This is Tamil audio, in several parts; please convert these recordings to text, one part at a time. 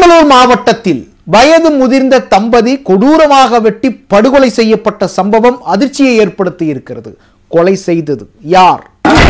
பெரம்பலூர் மாவட்டத்தில் வயது முதிர்ந்த தம்பதி கொடூரமாக வெட்டி படுகொலை செய்யப்பட்ட சம்பவம் அதிர்ச்சியை ஏற்படுத்தி இருக்கிறது கொலை செய்தது யார்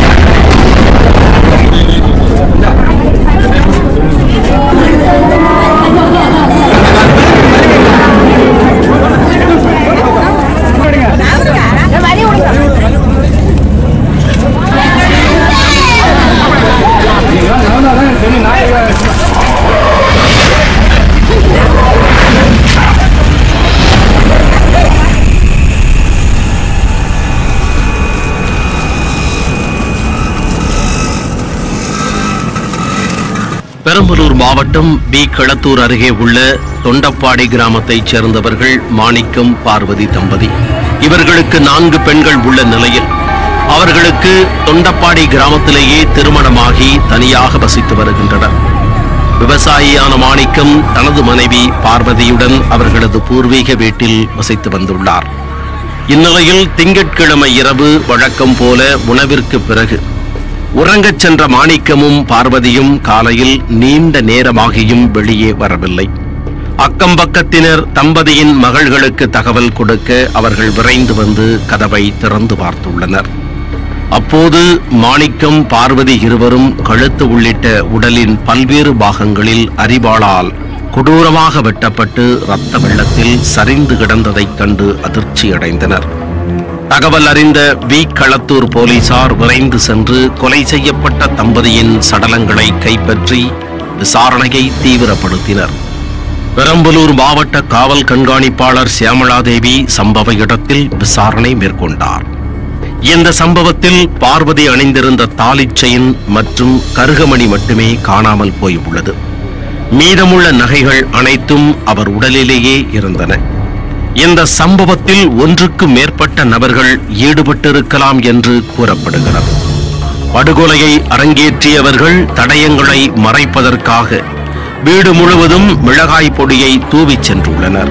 பெரம்பலூர் மாவட்டம் பி களத்தூர் அருகே உள்ள தொண்டப்பாடி கிராமத்தைச் சேர்ந்தவர்கள் மாணிக்கம் பார்வதி தம்பதி இவர்களுக்கு நான்கு பெண்கள் உள்ள நிலையில் அவர்களுக்கு தொண்டப்பாடி கிராமத்திலேயே திருமணமாகி தனியாக வசித்து வருகின்றனர் விவசாயியான மாணிக்கம் தனது மனைவி பார்வதியுடன் அவர்களது பூர்வீக வீட்டில் வசித்து வந்துள்ளார் இந்நிலையில் திங்கட்கிழமை இரவு வழக்கம் போல உணவிற்கு பிறகு உறங்கச் சென்ற மாணிக்கமும் பார்வதியும் காலையில் நீண்ட நேரமாகியும் வெளியே வரவில்லை அக்கம்பக்கத்தினர் தம்பதியின் மகள்களுக்கு தகவல் கொடுக்க அவர்கள் விரைந்து வந்து கதவை திறந்து பார்த்துள்ளனர் அப்போது மாணிக்கம் பார்வதி இருவரும் கழுத்து உள்ளிட்ட உடலின் பல்வேறு பாகங்களில் அரிவாளால் கொடூரமாக வெட்டப்பட்டு இரத்த வெள்ளத்தில் சரிந்து கிடந்ததைக் கண்டு அதிர்ச்சியடைந்தனர் தகவல் அறிந்த வி களத்தூர் போலீசார் விரைந்து சென்று கொலை செய்யப்பட்ட தம்பதியின் சடலங்களை கைப்பற்றி விசாரணையை தீவிரப்படுத்தினர் பெரம்பலூர் மாவட்ட காவல் கண்காணிப்பாளர் சியாமளாதேவி சம்பவ இடத்தில் விசாரணை மேற்கொண்டார் இந்த சம்பவத்தில் பார்வதி அணிந்திருந்த தாலிச் செயின் மற்றும் கருகமணி மட்டுமே காணாமல் போய் உள்ளது மீதமுள்ள நகைகள் அனைத்தும் அவர் உடலிலேயே இருந்தன இந்த சம்பவத்தில் ஒன்றுக்கு மேற்பட்ட நபர்கள் ஈடுபட்டிருக்கலாம் என்று கூறப்படுகிறது படுகொலையை அரங்கேற்றியவர்கள் தடயங்களை மறைப்பதற்காக வீடு முழுவதும் மிளகாய் பொடியை தூவிச் சென்றுள்ளனர்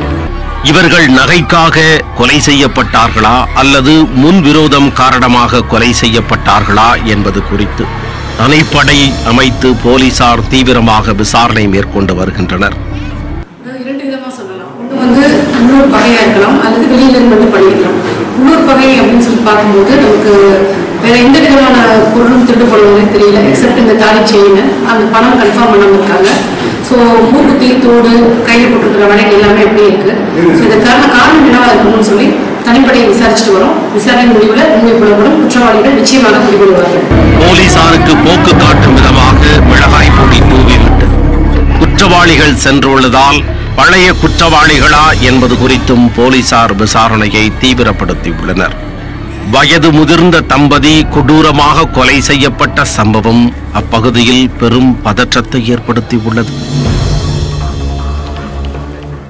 இவர்கள் நகைக்காக கொலை செய்யப்பட்டார்களா அல்லது முன்விரோதம் காரணமாக கொலை செய்யப்பட்டார்களா என்பது குறித்து தனிப்படை அமைத்து போலீசார் தீவிரமாக விசாரணை மேற்கொண்டு வருகின்றனர் அதாவது இரண்டு விதமா சொல்லலாம் ஒன்று வந்து உள்ளூர் பகையா இருக்கலாம் அல்லது வெளியில இருந்து வந்து பண்ணிக்கலாம் உள்ளூர் பகை அப்படின்னு சொல்லி பார்க்கும்போது நமக்கு வேற எந்த விதமான பொருளும் திருட்டு போடுவதே தெரியல எக்ஸப்ட் இந்த தாலி செயின் அந்த பணம் கன்ஃபார்ம் பண்ணாம இருக்காங்க ஸோ மூக்குத்தி தோடு கையில் போட்டிருக்கிற வடைகள் எல்லாமே எப்படி இருக்கு ஸோ இதற்கான காரணம் என்னவா இருக்கணும்னு சொல்லி தனிப்படையை விசாரிச்சுட்டு வரோம் விசாரணை முடிவில் உண்மை புலப்படும் குற்றவாளிகள் நிச்சயமாக பிடிபடுவார்கள் போலீசாருக்கு போக்கு காட்டும் விதமாக மிளகாய் பொடி தூவிவிட்டு குற்றவாளிகள் சென்றுள்ளதால் பழைய குற்றவாளிகளா என்பது குறித்தும் போலீசார் விசாரணையை தீவிரப்படுத்தியுள்ளனர் வயது முதிர்ந்த தம்பதி கொடூரமாக கொலை செய்யப்பட்ட சம்பவம் அப்பகுதியில் பெரும் பதற்றத்தை ஏற்படுத்தியுள்ளது